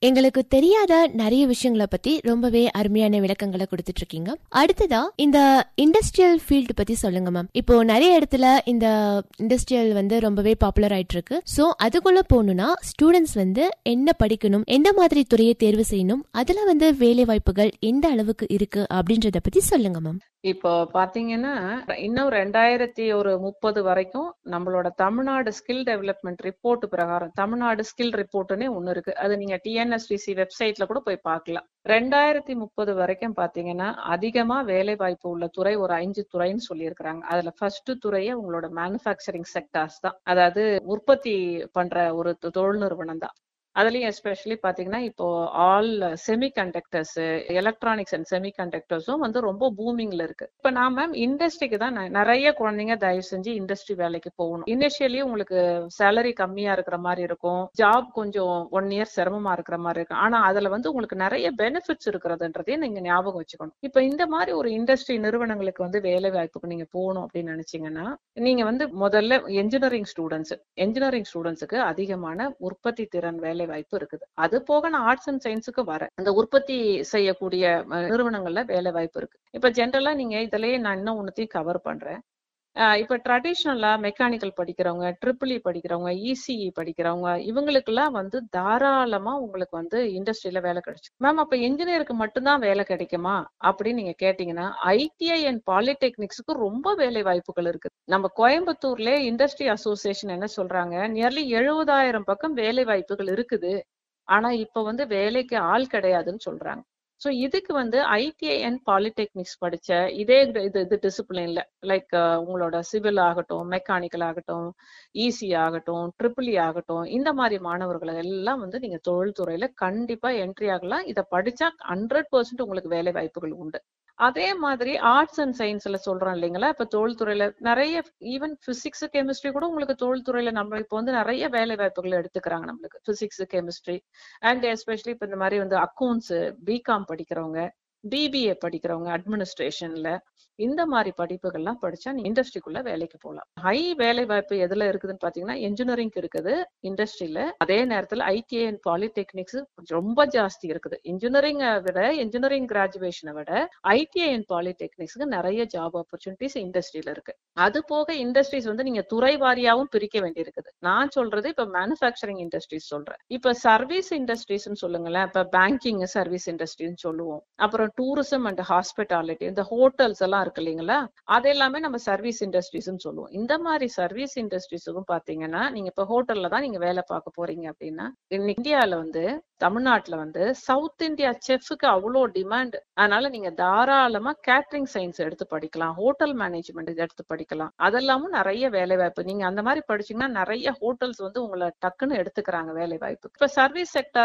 எங்களுக்கு தெரியாத நிறைய விஷயங்களை பத்தி ரொம்பவே அருமையான விளக்கங்களை கொடுத்துட்டு இருக்கீங்க அடுத்ததா இந்த இண்டஸ்ட்ரியல் ஃபீல்டு பத்தி சொல்லுங்க மேம் இப்போ நிறைய இடத்துல இந்த இண்டஸ்ட்ரியல் வந்து ரொம்பவே பாப்புலர் ஆயிட்டு இருக்கு சோ அதுக்குள்ள போகணும்னா ஸ்டூடெண்ட்ஸ் வந்து என்ன படிக்கணும் எந்த மாதிரி துறையை தேர்வு செய்யணும் அதுல வந்து வேலை வாய்ப்புகள் எந்த அளவுக்கு இருக்கு அப்படின்றத பத்தி சொல்லுங்க மேம் இப்போ பாத்தீங்கன்னா இன்னும் ரெண்டாயிரத்தி ஒரு முப்பது வரைக்கும் நம்மளோட தமிழ்நாடு ஸ்கில் டெவலப்மெண்ட் ரிப்போர்ட் பிரகாரம் தமிழ்நாடு ஸ்கில் ரிப்போர்ட்னே ஒண்ணு இருக்கு அது நீங்க டிஎன்எஸ்டிசி வெப்சைட்ல கூட போய் பார்க்கலாம் ரெண்டாயிரத்தி முப்பது வரைக்கும் பாத்தீங்கன்னா அதிகமா வேலை வாய்ப்பு உள்ள துறை ஒரு அஞ்சு துறைன்னு சொல்லியிருக்கிறாங்க அதுல ஃபர்ஸ்ட் துறையே உங்களோட மேனுஃபேக்சரிங் செக்டார்ஸ் தான் அதாவது உற்பத்தி பண்ற ஒரு தொழில் நிறுவனம் தான் அதுலயும் எஸ்பெஷலி பாத்தீங்கன்னா இப்போ all semiconductors electronics and செமி கண்டக்டர்ஸும் வந்து ரொம்ப பூமிங்ல இருக்கு இப்ப நான் மேம் இண்டஸ்ட்ரிக்கு தான் நிறைய குழந்தைங்க தயவு செஞ்சு இண்டஸ்ட்ரி வேலைக்கு போகணும் இனிஷியலி உங்களுக்கு சேலரி கம்மியா இருக்கிற மாதிரி இருக்கும் ஜாப் கொஞ்சம் ஒன் இயர் சிரமமா இருக்கிற மாதிரி இருக்கும் ஆனா அதுல வந்து உங்களுக்கு நிறைய பெனிஃபிட்ஸ் இருக்கிறதுன்றதையும் நீங்க ஞாபகம் வச்சுக்கணும் இப்ப இந்த மாதிரி ஒரு இண்டஸ்ட்ரி நிறுவனங்களுக்கு வந்து வேலை வாய்ப்புக்கு நீங்க போகணும் அப்படின்னு நினைச்சீங்கன்னா நீங்க வந்து முதல்ல என்ஜினியரிங் ஸ்டூடெண்ட்ஸ் என்ஜினியரிங் ஸ்டூடெண்ட்ஸுக்கு அதிகமான உற்பத்தி திறன் வேலை வாய்ப்பு இருக்குது அது போக நான் ஆர்ட்ஸ் அண்ட் சயின்ஸுக்கு வரேன் அந்த உற்பத்தி செய்யக்கூடிய நிறுவனங்கள்ல வேலை வாய்ப்பு இருக்கு இப்ப ஜென்ரலா நீங்க இதுலயே நான் இன்னும் ஒன்னத்தையும் கவர் பண்றேன் இப்ப ட்ரெடிஷ்னலா மெக்கானிக்கல் படிக்கிறவங்க ட்ரிபிள் இ படிக்கிறவங்க இசிஇ படிக்கிறவங்க இவங்களுக்கெல்லாம் வந்து தாராளமா உங்களுக்கு வந்து இண்டஸ்ட்ரியில வேலை கிடைச்சு மேம் அப்ப இன்ஜினியருக்கு மட்டும்தான் வேலை கிடைக்குமா அப்படின்னு நீங்க கேட்டீங்கன்னா ஐடிஐ அண்ட் பாலிடெக்னிக்ஸுக்கு ரொம்ப வேலை வாய்ப்புகள் இருக்கு நம்ம கோயம்புத்தூர்ல இண்டஸ்ட்ரி அசோசியேஷன் என்ன சொல்றாங்க நியர்லி எழுபதாயிரம் பக்கம் வேலை வாய்ப்புகள் இருக்குது ஆனா இப்ப வந்து வேலைக்கு ஆள் கிடையாதுன்னு சொல்றாங்க ஸோ இதுக்கு வந்து ஐடிஐ அண்ட் பாலிடெக்னிக்ஸ் படிச்ச இதே இது இது டிசிப்ளின்ல லைக் உங்களோட சிவில் ஆகட்டும் மெக்கானிக்கல் ஆகட்டும் இசி ஆகட்டும் ட்ரிபிள் இ ஆகட்டும் இந்த மாதிரி மாணவர்களை எல்லாம் வந்து நீங்க தொழில்துறையில கண்டிப்பா என்ட்ரி ஆகலாம் இதை படிச்சா ஹண்ட்ரட் பர்சன்ட் உங்களுக்கு வேலை வாய்ப்புகள் உண்டு அதே மாதிரி ஆர்ட்ஸ் அண்ட் சயின்ஸ்ல சொல்றோம் இல்லைங்களா இப்ப தொழில்துறையில நிறைய ஈவன் பிசிக்ஸ் கெமிஸ்ட்ரி கூட உங்களுக்கு தொழில்துறையில நம்ம இப்போ வந்து நிறைய வேலை வாய்ப்புகள் எடுத்துக்கிறாங்க நம்மளுக்கு பிசிக்ஸ் கெமிஸ்ட்ரி அண்ட் எஸ்பெஷலி இப்ப இந்த மாதிரி வந்து அக்கௌண்ட்ஸ் பிகாம் படிக்கிறவங்க பிபிஏ படிக்கிறவங்க அட்மினிஸ்ட்ரேஷன்ல இந்த மாதிரி படிப்புகள்லாம் படிச்சா நீ இண்டஸ்ட்ரிக்குள்ள வேலைக்கு போகலாம் ஹை வேலை வாய்ப்பு எதுல இருக்குதுன்னு பாத்தீங்கன்னா இன்ஜினியரிங் இருக்குது இண்டஸ்ட்ரியில அதே நேரத்துல ஐடிஐ அண்ட் பாலிடெக்னிக்ஸ் ரொம்ப ஜாஸ்தி இருக்குது இன்ஜினியரிங்கை விட இன்ஜினியரிங் கிராஜுவேஷனை விட ஐடிஐ அண்ட் பாலிடெக்னிக்ஸ்க்கு நிறைய ஜாப் ஆப்பர்ச்சுனிட்டிஸ் இண்டஸ்ட்ரியில இருக்கு அது போக இண்டஸ்ட்ரீஸ் வந்து நீங்க துறை வாரியாவும் பிரிக்க வேண்டியிருக்குது நான் சொல்றது இப்ப மேனுஃபேக்சரிங் இண்டஸ்ட்ரீஸ் சொல்றேன் இப்ப சர்வீஸ் இண்டஸ்ட்ரீஸ்னு சொல்லுங்களேன் இப்ப பேங்கிங் சர்வீஸ் இண்டஸ்ட்ரின்னு சொல்லுவோம் அப்புறம் டூரிசம் அண்ட் ஹாஸ்பிட்டாலிட்டி இந்த ஹோட்டல்ஸ் எல்லாம் இருக்கு இல்லைங்களா அது எல்லாமே நம்ம சர்வீஸ் இண்டஸ்ட்ரீஸ்னு சொல்லுவோம் இந்த மாதிரி சர்வீஸ் இண்டஸ்ட்ரீஸுக்கும் பாத்தீங்கன்னா நீங்க இப்ப ஹோட்டல்ல தான் நீங்க வேலை பார்க்க போறீங்க அப்படின்னா இந்தியால வந்து தமிழ்நாட்டுல வந்து சவுத் இந்தியா செஃப்க்கு அவ்வளோ டிமாண்ட் அதனால நீங்க தாராளமா கேட்டரிங் சயின்ஸ் எடுத்து படிக்கலாம் ஹோட்டல் மேனேஜ்மெண்ட் எடுத்து படிக்கலாம் அதெல்லாமும் நிறைய வேலை வாய்ப்பு நீங்க அந்த மாதிரி படிச்சீங்கன்னா நிறைய ஹோட்டல்ஸ் வந்து உங்களை டக்குன்னு எடுத்துக்கிறாங்க வேலை வாய்ப்பு இப்ப சர்வீஸ் செக்டர்